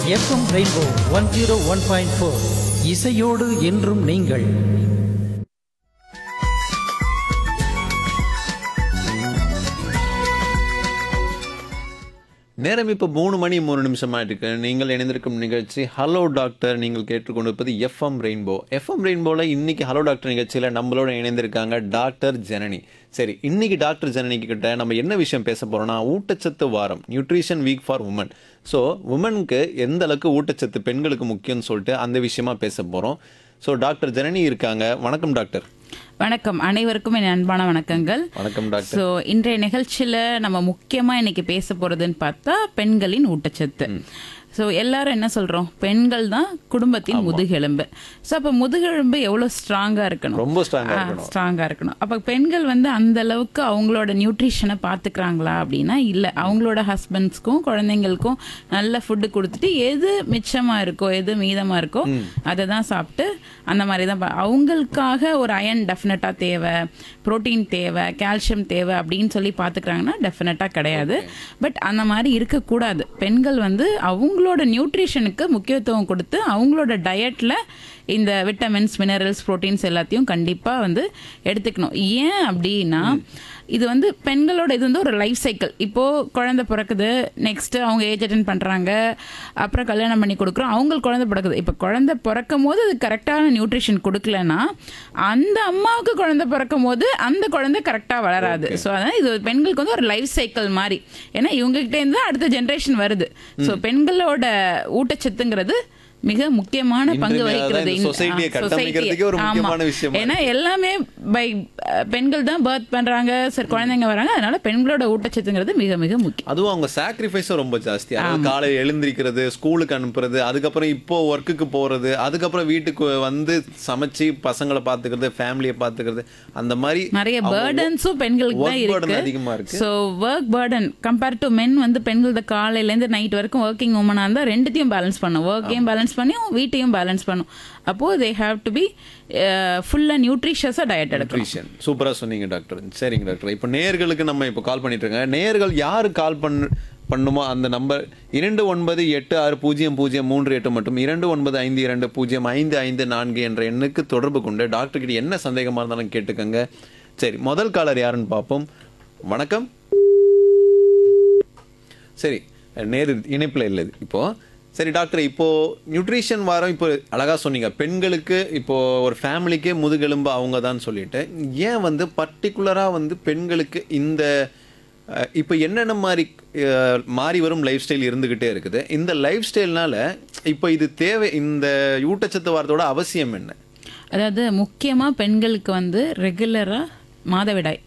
FM rainbow one zero one point four இசையோடு என்றும் நீங்கள் நேரம் இப்போ மூணு மணி மூணு நிமிஷமா இருக்கு நீங்கள் இணைந்திருக்கும் நிகழ்ச்சி ஹலோ டாக்டர் நீங்கள் கேட்டுக்கொண்டிருப்பது எஃப்எம் ரெயின்போ எஃப்எம் ரெயின்போல இன்னைக்கு ஹலோ டாக்டர் நிகழ்ச்சியில நம்மளோட இணைந்திருக்காங்க டாக்டர் ஜனனி சரி இன்னைக்கு டாக்டர் ஜனனி கிட்ட நம்ம என்ன விஷயம் பேச போறோம்னா ஊட்டச்சத்து வாரம் nutrition week for women so உமனுக்கு எந்த அளவுக்கு ஊட்டச்சத்து பெண்களுக்கு முக்கியம்னு சொல்லிட்டு அந்த விஷயமா பேச போறோம் ஸோ டாக்டர் ஜனனி இருக்காங்க வணக்கம் டாக்டர் வணக்கம் அனைவருக்கும் என் அன்பான வணக்கங்கள் வணக்கம் டாக்டர் ஸோ இன்றைய நிகழ்ச்சியில நம்ம முக்கியமா இன்னைக்கு பேச போறதுன்னு பார்த்தா பெண்களின் ஊட்டச்சத்து ஸோ எல்லாரும் என்ன சொல்றோம் பெண்கள் தான் குடும்பத்தின் முதுகெலும்பு ஸோ அப்போ முதுகெலும்பு எவ்வளோ ஸ்ட்ராங்கா இருக்கணும் ரொம்ப ஸ்ட்ராங்கா இருக்கணும் ஸ்ட்ராங்கா இருக்கணும் அப்ப பெண்கள் வந்து அந்த அளவுக்கு அவங்களோட நியூட்ரிஷனை பாத்துக்கிறாங்களா அப்படின்னா இல்ல அவங்களோட ஹஸ்பண்ட்ஸ்க்கும் குழந்தைங்களுக்கும் நல்ல ஃபுட்டு கொடுத்துட்டு எது மிச்சமா இருக்கோ எது மீதமா இருக்கோ அதை தான் சாப்பிட்டு அந்த மாதிரி தான் பா- அவங்களுக்காக ஒரு அயன் டெஃபினட்டா தேவை புரோட்டீன் தேவை கால்சியம் தேவை அப்படின்னு சொல்லி பாத்துக்கிறாங்கன்னா டெஃபினட்டா கிடையாது பட் அந்த மாதிரி இருக்கக்கூடாது பெண்கள் வந்து அவங்களோட நியூட்ரிஷனுக்கு முக்கியத்துவம் கொடுத்து அவங்களோட டயட்ல இந்த விட்டமின்ஸ் மினரல்ஸ் புரோட்டீன்ஸ் எல்லாத்தையும் கண்டிப்பா வந்து எடுத்துக்கணும் ஏன் அப்படின்னா இது வந்து பெண்களோட இது வந்து ஒரு லைஃப் சைக்கிள் இப்போ குழந்தை பிறக்குது நெக்ஸ்ட் அவங்க ஏஜ் அட்டன் பண்றாங்க அப்புறம் கல்யாணம் பண்ணி கொடுக்குறோம் அவங்களுக்கு குழந்தை பிறக்குது இப்போ குழந்தை பிறக்கும் போது அது கரெக்டான நியூட்ரிஷன் கொடுக்கலன்னா அந்த அம்மாவுக்கு குழந்தை பிறக்கும் போது அந்த குழந்தை கரெக்டா வளராது ஸோ அதான் இது பெண்களுக்கு வந்து ஒரு லைஃப் சைக்கிள் மாதிரி ஏன்னா இவங்க கிட்ட இருந்து தான் அடுத்த ஜென்ரேஷன் வருது ஸோ பெண்களோட ஊட்டச்சத்துங்கிறது மிக முக்கியமான பங்கு இன்றைய வகிக்கிறது அதாவது இந்த- society-ய ஆ, கட்டமைக்கிறதுக்கே ஒரு society. முக்கியமான ஆமா. விஷயமா ஏன்னா எல்லாமே பை பெண்கள் தான் பர்த் பண்றாங்க சரி குழந்தைங்க வராங்க அதனால பெண்களோட ஊட்டச்சத்துங்கிறது மிக மிக முக்கியம் அதுவும் அவங்க சாக்ரிஃபைஸும் ரொம்ப ஜாஸ்தி அதாவது காலையில் எழுந்திருக்கிறது ஸ்கூலுக்கு அனுப்புறது அதுக்கப்புறம் இப்போ ஒர்க்குக்கு போறது அதுக்கப்புறம் வீட்டுக்கு வந்து சமைச்சு பசங்களை பார்த்துக்கிறது ஃபேமிலியை பார்த்துக்கிறது அந்த மாதிரி நிறைய அவங்க பேர்டன்ஸும் பெண்களுக்கு தான் work burden இருக்கு அதிகமா இருக்கு so work burden compare to men வந்து பெண்கள் காலையில இருந்து நைட் வரைக்கும் ஒர்க்கிங் உமனா இருந்தா ரெண்டுத்தையும் பேலன்ஸ் பண்ணும் ஒர்க்கையும் பேலன்ஸ் பண்ணி வீட்டையும் பேலன்ஸ் பண்ணும் அப்போ தே ஹாவ் டு பி ஃபுல்லா நியூட்ரிஷியஸா டயட் எடுக்கணும் நியூட்ரிஷன் சூப்பரா சொன்னீங்க டாக்டர் சரிங்க டாக்டர் இப்போ நேயர்களுக்கு நம்ம இப்போ கால் பண்ணிட்டு இருக்கோம் நேயர்கள் யாரு கால் பண்ண பண்ணுமோ அந்த நம்பர் இரண்டு ஒன்பது எட்டு ஆறு பூஜ்ஜியம் பூஜ்ஜியம் மூன்று எட்டு மற்றும் இரண்டு ஒன்பது ஐந்து இரண்டு பூஜ்ஜியம் ஐந்து ஐந்து நான்கு என்ற எண்ணுக்கு தொடர்பு கொண்டு டாக்டர் கிட்ட என்ன சந்தேகமா இருந்தாலும் கேட்டுக்கோங்க சரி முதல் காலர் யாருன்னு பார்ப்போம் வணக்கம் சரி நேரு இணைப்பில் இல்லை இப்போ சரி டாக்டர் இப்போ நியூட்ரிஷன் வாரம் இப்போ அழகா சொன்னீங்க பெண்களுக்கு இப்போ ஒரு ஃபேமிலிக்கே முதுகெலும்பு அவங்க தான் சொல்லிட்டு ஏன் வந்து பர்டிகுலரா வந்து பெண்களுக்கு இந்த அஹ், இப்போ என்னென்ன மாதிரி அஹ், மாறி வரும் லைஃப் ஸ்டைல் இருந்துகிட்டே இருக்குது இந்த லைஃப் ஸ்டைல்னால இப்போ இது தேவை இந்த ஊட்டச்சத்து வாரத்தோட அவசியம் என்ன அதாவது முக்கியமா பெண்களுக்கு வந்து ரெகுலரா மாதவிடாய்